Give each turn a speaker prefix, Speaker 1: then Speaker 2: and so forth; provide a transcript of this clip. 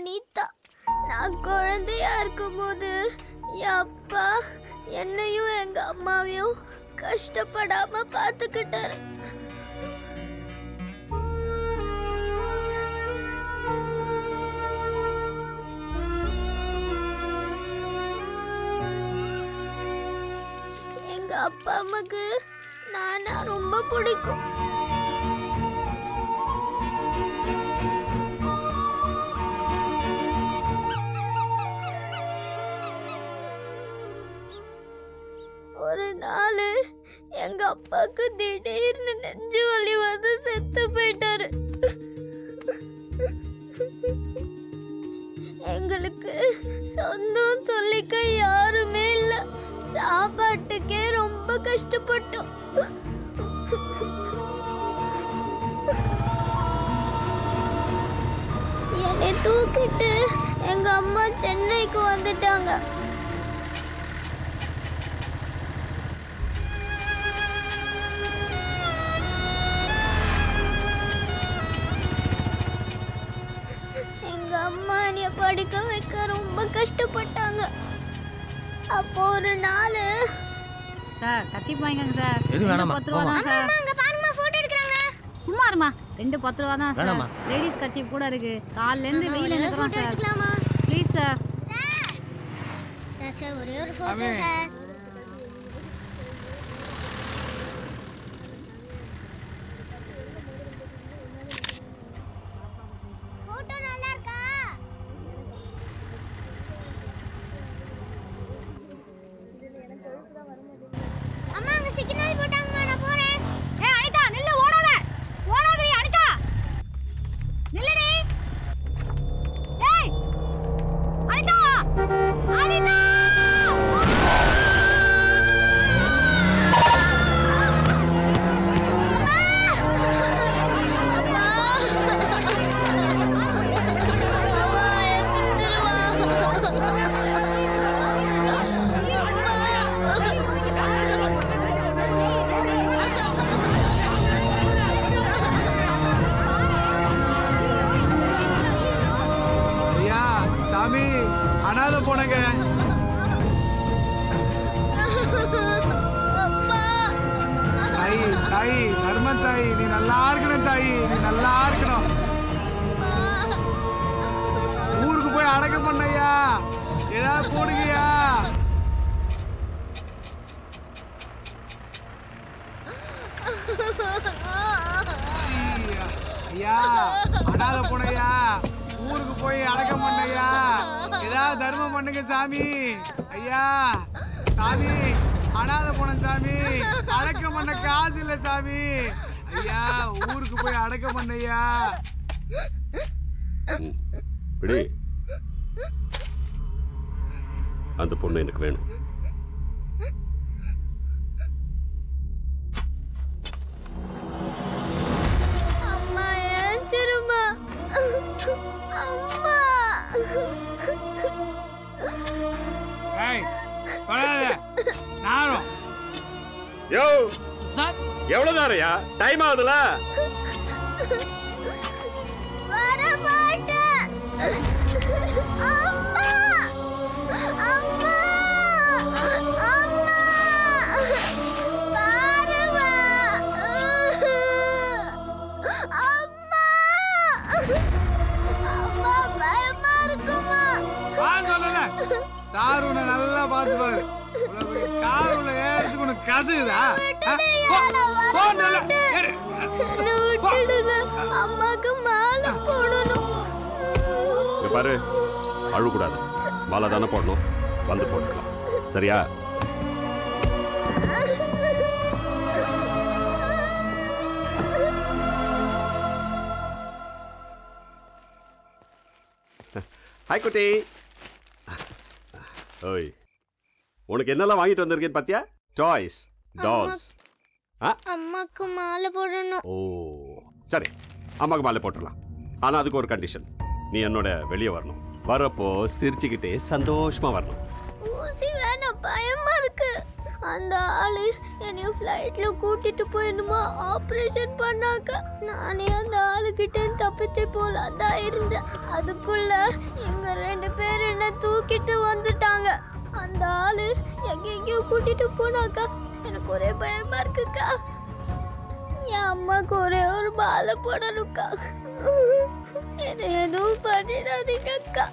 Speaker 1: அனிதா நான் குழந்தையா இருக்கும்போது என் அப்பா என்னையும் எங்க அம்மாவையும் கஷ்டப்படாம பார்த்துக்கிட்டாரு எங்க அப்பா அம்மாக்கு நானா ரொம்ப பிடிக்கும் ஒரு நாள் எங்க அப்பாவுக்கு திடீர்னு நெஞ்சு வலி வந்து செத்து போயிட்டாரு எங்களுக்கு சொந்தம் சொல்லிக்க யாருமே இல்ல சாப்பாட்டுக்கே ரொம்ப கஷ்டப்பட்டோம் என்னை தூக்கிட்டு எங்க அம்மா சென்னைக்கு வந்துட்டாங்க எங்க அம்மா என்னைய படிக்க வைக்க ரொம்ப கஷ்டப்பட்டாங்க அப்போ ஒரு நாள்
Speaker 2: சார் கச்சி வாங்கிக்கோங்க சார்
Speaker 3: எது
Speaker 2: ரெண்டு
Speaker 3: வேணாம்மா,
Speaker 2: பத்து ரூபா தான் சார்
Speaker 1: அங்க பாருமா போட்டோ எடுக்கறாங்க
Speaker 2: சும்மா இருமா ரெண்டு பத்து ரூபா தான் சார்
Speaker 3: வேணாம்மா.
Speaker 2: லேடிஸ் கட்சி கூட இருக்கு காலைல இருந்து வெயில நிக்கிறோம்
Speaker 1: போட்டோ
Speaker 2: சார்
Speaker 1: எடுக்கலாமா
Speaker 2: ப்ளீஸ் சார்
Speaker 1: சார் சார் ஒரே ஒரு போட்டோ சார் போட்டோ நல்லா இருக்கா அம்மா அங்க சிக்னல் போட்டாங்கம்மா நான் போறேன்
Speaker 2: ஏ அனிதா நில்லு ஓடாத ஓடாதடி அனிதா நில்லுடி ஏய் அனிதா அனிதா
Speaker 4: ஐயா சாமி அனாதை போனங்க தாய் தாய் தர்ம தாய் நீ நல்லா இருக்கணும் தாய் நீ நல்லா இருக்கணும் ஊருக்கு போய் அடக்கம் பண்ணையா ஏதாவது போடுங்கய்யா ஐயா, ஐயா அனாதை போனையா ஊருக்கு போய் அடக்கம் பண்ணையா ஏதாவது தர்மம் பண்ணுங்க சாமி ஐயா சாமி அனாதை போன சாமி அடக்கம் பண்ண காசு இல்ல சாமி ஐயா ஊருக்கு போய் அடக்கம் பண்ணையா
Speaker 5: விடு அந்த பொண்ணு எனக்கு வேணும்
Speaker 1: அம்மா ஏஞ்சிருமா அம்மா
Speaker 4: ஏய் தொடாத நானும்
Speaker 5: யோ
Speaker 3: சார்
Speaker 5: எவ்வளவு நேரம்யா டைம் ஆகுதுல
Speaker 1: வர மாட்டேன் அம்மா அம்மா அம்மா பாருமா அம்மா அம்மா பயமா இருக்குமா
Speaker 4: நான் சொல்லல தார் உன்னை நல்லா பார்த்துப்பாரு உனக்கு கார் உள்ள ஏறதுக்கு உனக்கு கசுகுதா ஆ? போ, போ நல்லா. ஏறு.
Speaker 1: என்னை விட்டுடுங்க அம்மாக்கு மாலை போடணும்
Speaker 5: இங்க பாரு அழுக்கூடாது மாலை தானே போடணும் வந்து போட்டுக்கலாம் சரியா ஹாய் குட்டி ஓய் உனக்கு என்னெல்லாம் வாங்கிட்டு வந்திருக்கேன்னு பாத்தியா டாய்ஸ் டால்ஸ் ஆ
Speaker 1: அம்மாக்கு மாலை போடணும்
Speaker 5: ஓ சரி அம்மாக்கு மாலை போட்டுடலாம் ஆனால் அதுக்கு ஒரு கண்டிஷன் நீ என்னோட வெளியே வரணும் வரப்போ சிரிச்சுக்கிட்டே சந்தோஷமா வரணும்
Speaker 1: ஊசி வேணாம் பயமா இருக்கு அந்த ஆளு என்னைய ஃப்ளைட்ல கூட்டிட்டு போயிடுமா ஆப்ரேஷன் பண்ணாக்க நானே அந்த ஆளுகிட்ட தப்பிச்சு போலாம் தான் இருந்தேன் அதுக்குள்ள இவங்க ரெண்டு பேரும் என்ன தூக்கிட்டு வந்துட்டாங்க அந்த ஆளு எங்கெங்கேயோ கூட்டிட்டு போனாக்கா எனக்கு ஒரே பயமா இருக்குக்கா என் அம்மாக்கு ஒரே ஒரு மாலை போடணுக்கா என்ன எதுவும் பண்ணிடாதீங்க அக்கா